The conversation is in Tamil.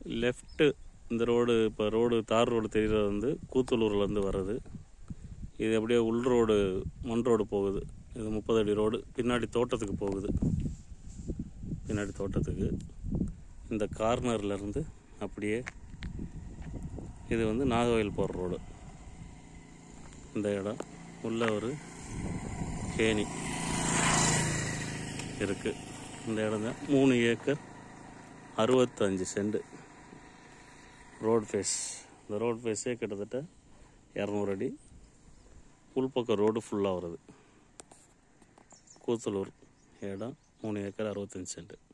லெஃப்ட்டு இந்த ரோடு இப்போ ரோடு தார் ரோடு தெரிகிறது வந்து கூத்தலூர்லேருந்து வர்றது இது அப்படியே உள் ரோடு மண் ரோடு போகுது இது முப்பது அடி ரோடு பின்னாடி தோட்டத்துக்கு போகுது பின்னாடி தோட்டத்துக்கு இந்த கார்னர்லேருந்து அப்படியே இது வந்து நாகவயல் போகிற ரோடு இந்த இடம் உள்ள ஒரு கேணி இருக்குது இந்த இடம் தான் மூணு ஏக்கர் அறுபத்தஞ்சு சென்ட் ரோட் ஃபேஸ் இந்த ரோட் ஃபேஸே கிட்டத்தட்ட இரநூறு அடி உள்பக்கம் ரோடு ஃபுல்லாக வருது கூத்தலூர் இடம் மூணு ஏக்கர் அறுபத்தஞ்சு சென்ட்